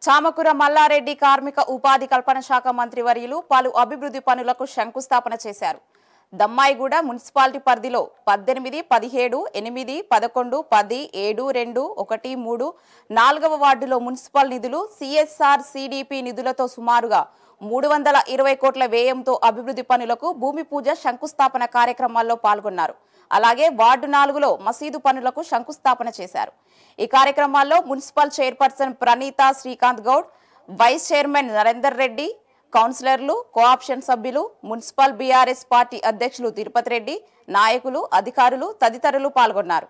చామకూర మల్లారెడ్డి కార్మిక ఉపాధి కల్పన శాఖ మంత్రివర్యులు పలు అభివృద్ధి పనులకు శంకుస్థాపన చేశారు దమ్మాయిగూడ మున్సిపాలిటీ పరిధిలో పద్దెనిమిది పదిహేడు ఎనిమిది పదకొండు పది ఏడు రెండు ఒకటి మూడు నాలుగవ వార్డులో మున్సిపల్ నిధులు సిఎస్ఆర్ సిడిపి నిధులతో సుమారుగా మూడు వందల ఇరవై కోట్ల వ్యయంతో అభివృద్ధి పనులకు భూమి పూజ శంకుస్థాపన కార్యక్రమాల్లో పాల్గొన్నారు అలాగే వార్డు నాలుగులో మసీదు పనులకు శంకుస్థాపన చేశారు ఈ కార్యక్రమాల్లో municipal chairperson Praneetha Srikanth Goud vice chairman Narender Reddy కౌన్సిలర్లు కోఆప్షన్ సభ్యులు మున్సిపల్ బీఆర్ఎస్ పార్టీ అధ్యక్షులు తిరుపతి రెడ్డి నాయకులు అధికారులు తదితరులు పాల్గొన్నారు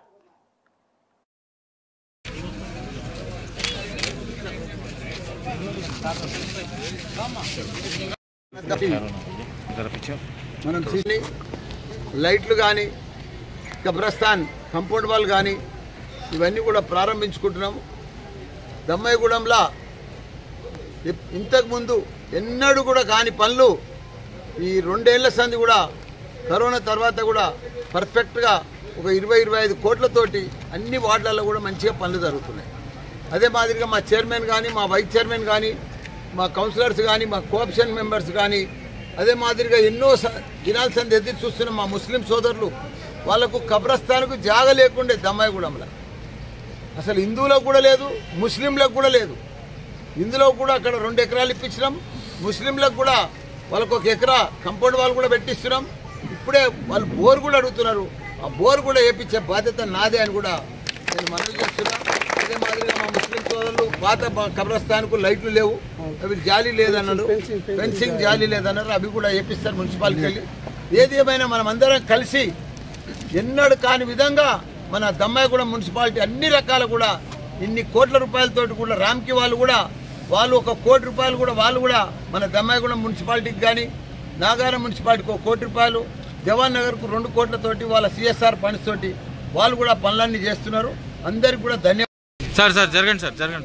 మనం సిడ్నీ లైట్లు కానీ కబ్రస్థాన్ కంపౌండ్ వాల్ కానీ ఇవన్నీ కూడా ప్రారంభించుకుంటున్నాము దమ్మాయిగూడెంలో ఇప్- ఇంతకుముందు ఎన్నడూ కూడా కాని పనులు ఈ రెండేళ్ల సంది కూడా కరోనా తర్వాత కూడా పర్ఫెక్ట్గా ఒక ఇరవై ఇరవై ఐదు కోట్లతోటి అన్ని వార్డులలో కూడా మంచిగా పనులు జరుగుతున్నాయి అదే మాదిరిగా మా చైర్మన్ కానీ మా వైస్ చైర్మన్ కానీ మా కౌన్సిలర్స్ కానీ మా కోఆప్షన్ మెంబర్స్ కానీ అదే మాదిరిగా ఎన్నో స- దినాల సంది ఎదురు చూస్తున్న మా ముస్లిం సోదరులు వాళ్ళకు కబ్రస్థాన్కు జాగ లేకుండే దమ్మాయిగూడెంలో అసలు హిందువులకు కూడా లేదు ముస్లింలకు కూడా లేదు ఇందులో కూడా అక్కడ రెండు ఎకరాలు ఇప్పించినాం ముస్లింలకు కూడా వాళ్ళకు ఒక ఎకరా కంపౌండ్ వాళ్ళు కూడా పెట్టిస్తున్నాం ఇప్పుడే వాళ్ళు బోర్ కూడా అడుగుతున్నారు ఆ బోర్ కూడా వేయించే బాధ్యత నాదే అని కూడా నేను మనవి చేస్తున్నా అదే మాదిరిగా మా ముస్లిం సోదరులు పాత బ- కబ్రస్థాన్కు లైట్లు లేవు అవి జాలి లేదన్నారు ఫెన్సింగ్ జాలి లేదన్నారు అవి కూడా వేపిస్తారు మున్సిపాలిటీకి వెళ్ళి ఏది ఏమైనా మనం అందరం కలిసి ఎన్నడూ కాని విధంగా మన దమ్మాయిగూడెం మున్సిపాలిటీ అన్ని రకాల కూడా ఇన్ని కోట్ల రూపాయలతోటి కూడా రామ్కి వాళ్ళు కూడా వాళ్ళు ఒక కోటి రూపాయలు కూడా వాళ్ళు కూడా మన దమ్మాయిగూడెం మున్సిపాలిటీకి కానీ నాగారం మున్సిపాలిటీకి ఒక కోటి రూపాయలు జవాన్ నగర్కు రెండు కోట్లతోటి వాళ్ళ సిఎస్ఆర్ ఫండ్స్ తోటి వాళ్ళు కూడా పనులన్నీ చేస్తున్నారు అందరికి కూడా ధన్యవాదాలు సార్ సార్ జరగండి సార్ జరగండి